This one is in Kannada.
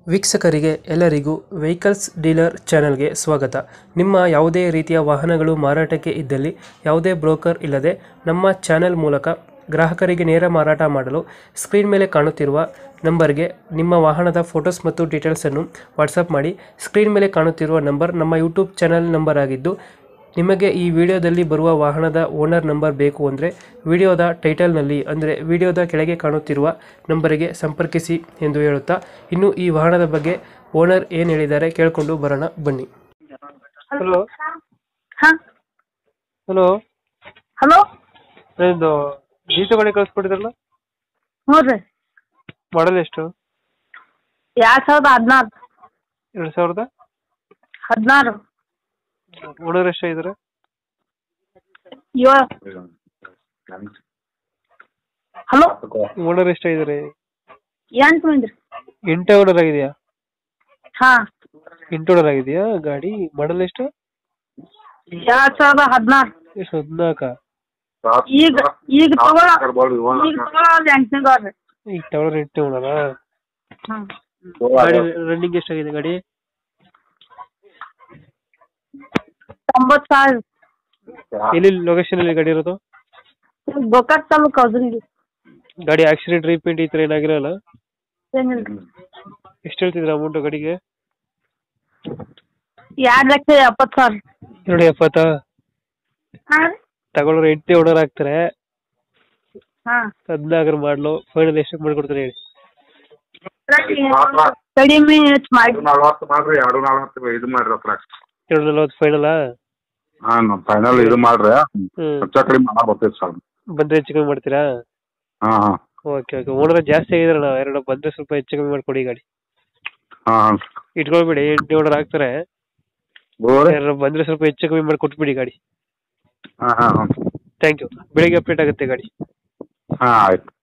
ವೀಕ್ಷಕರಿಗೆ ಎಲ್ಲರಿಗೂ ವೆಹಿಕಲ್ಸ್ ಡೀಲರ್ ಚಾನೆಲ್ಗೆ ಸ್ವಾಗತ ನಿಮ್ಮ ಯಾವುದೇ ರೀತಿಯ ವಾಹನಗಳು ಮಾರಾಟಕ್ಕೆ ಇದ್ದಲ್ಲಿ ಯಾವುದೇ ಬ್ರೋಕರ್ ಇಲ್ಲದೆ ನಮ್ಮ ಚಾನೆಲ್ ಮೂಲಕ ಗ್ರಾಹಕರಿಗೆ ನೇರ ಮಾರಾಟ ಮಾಡಲು ಸ್ಕ್ರೀನ್ ಮೇಲೆ ಕಾಣುತ್ತಿರುವ ನಂಬರ್ಗೆ ನಿಮ್ಮ ವಾಹನದ ಫೋಟೋಸ್ ಮತ್ತು ಡೀಟೇಲ್ಸನ್ನು ವಾಟ್ಸಪ್ ಮಾಡಿ ಸ್ಕ್ರೀನ್ ಮೇಲೆ ಕಾಣುತ್ತಿರುವ ನಂಬರ್ ನಮ್ಮ ಯೂಟ್ಯೂಬ್ ಚಾನೆಲ್ ನಂಬರ್ ಆಗಿದ್ದು ನಿಮಗೆ ಈ ವಿಡಿಯೋದಲ್ಲಿ ಬರುವ ವಾಹನದ ಓನರ್ ನಂಬರ್ ಬೇಕು ಅಂದರೆ ವಿಡಿಯೋದ ಟೈಟಲ್ನಲ್ಲಿ ಅಂದರೆ ವಿಡಿಯೋದ ಕೆಳಗೆ ಕಾಣುತ್ತಿರುವ ನಂಬರಿಗೆ ಸಂಪರ್ಕಿಸಿ ಎಂದು ಹೇಳುತ್ತಾ ಇನ್ನು ಈ ವಾಹನದ ಬಗ್ಗೆ ಓನರ್ ಏನು ಹೇಳಿದ್ದಾರೆ ಕೇಳಿಕೊಂಡು ಬರೋಣ ಬನ್ನಿ ಹಲೋ ಹಾ ಹಲೋ ಹಲೋ ಇದು ಜೀತು ಗಾಡಿ ಕಳಿಸ್ಕೊಟ್ಟಿದ್ರಲ್ಲ ಹ್ಞೂ ರೀ ಮಾಡಲ್ ಎಷ್ಟು ಎರಡು ಸಾವಿರದ ಹದಿನಾರು ಎರಡು ಸಾವಿರದ ಹದಿನಾರು ಓನರ್ ಎಷ್ಟಾಗಿದ್ದಾರೆ ಏಳು ಹಲೋ ಓನರ್ ಎಷ್ಟಾಗಿದ್ದಾರೆ ಎಂಟು ಮಂದಿ ರೀ ಎಂಟು ಓನರ್ ಆಗಿದೆಯಾ ಹಾಂ ಎಂಟು ಓನರ್ ಆಗಿದೆಯಾ ಗಾಡಿ ಮಾಡಲ್ ಎಷ್ಟು ಎರಡು ಸಾವಿರದ ಹದಿನಾರು ಎಷ್ಟು ಹದಿನಾಲ್ಕ ಈಗ ಈಗ ತಗೊಳ್ಳೋ ಈಗ ತಗೊಳ್ಳೋದು ಎಂಟನೇ ರೀ ಈಗ ಟವರ್ ಎಂಟು ಓನರ ಹಾಂ ಗಾಡಿ ರನ್ನಿಂಗ್ ಎಷ್ಟಾಗಿದೆ ಗಾಡಿ ತೊಂಬತ್ತು ಸಾವಿರ ಎಲ್ಲಿ ಲೊಕೇಶನ್ ಅಲ್ಲಿ ಗಾಡಿ ಇರೋದು ಗೋಕಾಕ್ ತಾಲೂಕು ಹೌದ್ರಿ ಗಾಡಿ ಆಕ್ಸಿಡೆಂಟ್ ರೀಪೇಂಟ್ ಈ ಥರ ಏನಾಗಿರಲ್ಲ ಏನಿಲ್ಲ ರೀ ಎಷ್ಟು ಹೇಳ್ತಿದ್ರ ಅಮೌಂಟ್ ಗಾಡಿಗೆ ಎರಡು ಲಕ್ಷ ಎಪ್ಪತ್ತು ಸಾವಿರ ಎರಡು ಎಪ್ಪತ್ತ ಹಾಂ ರೀ ತಗೊಳ್ಳೋರು ಎಂಟನೇ ಓನರ್ ಆಗ್ತಾರೆ ಹಾಂ ಹದಿನಾಲ್ಕರ ಮಾಡಲು ಫೈನಲ್ ಎಷ್ಟಕ್ಕೆ ಮಾಡ್ಕೊಡ್ತಾರೆ ಹೇಳಿ ಕಡಿಮೆ ಹೆಚ್ಚು ಮಾಡಿ ನಲ್ವತ್ತು ಮಾಡ್ರಿ ಎರಡು ನಲ್ವತ್ತು ಇದು ಮಾಡ್ರಿ ಅತ್ರ ಎರಡು ನಲ್ವತ್ತು ಫೈನಲಾ ಹಾ ನಮ್ಮ ಫೈನಲ್ ಇದು ಮಾಡ್ರಿ ಹ್ಞೂ ಹೆಚ್ಚು ಕಡಿಮೆ ಮಾಡಕ್ ಬರ್ತೈತಿ ಸರ್ ಬಂದರೆ ಹೆಚ್ಚು ಕಮ್ಮಿ ಮಾಡ್ತೀರಾ ಹಾ ಹಾ ಓಕೆ ಓಕೆ ಓನರ್ ಜಾಸ್ತಿ ಆಗಿದಾರಣ್ಣ ಎರಡು ಬಂದರೆ ಸ್ವಲ್ಪ ಹೆಚ್ಚು ಕಮ್ಮಿ ಮಾಡಿಕೊಡಿ ಗಾಡಿ ಹಾ ಇಟ್ಕೊಳ್ಬೇಡಿ ಎಂಟನೇ ಓನರ್ ಆಗ್ತಾರೆ ಗೋರಿ ಯಾರು ಬಂದರೆ ಸ್ವಲ್ಪ ಹೆಚ್ಚು ಕಮ್ಮಿ ಮಾಡಿ ಕೊಟ್ಬಿಡಿ ಗಾಡಿ ಹಾ ಹಾ ಹಾ ಥ್ಯಾಂಕ್ ಯು ಬೆಳಿಗ್ಗೆ ಅಪ್ಡೇಟ್ ಆಗುತ್ತೆ ಗಾಡಿ ಹಾ ಆಯ್ತು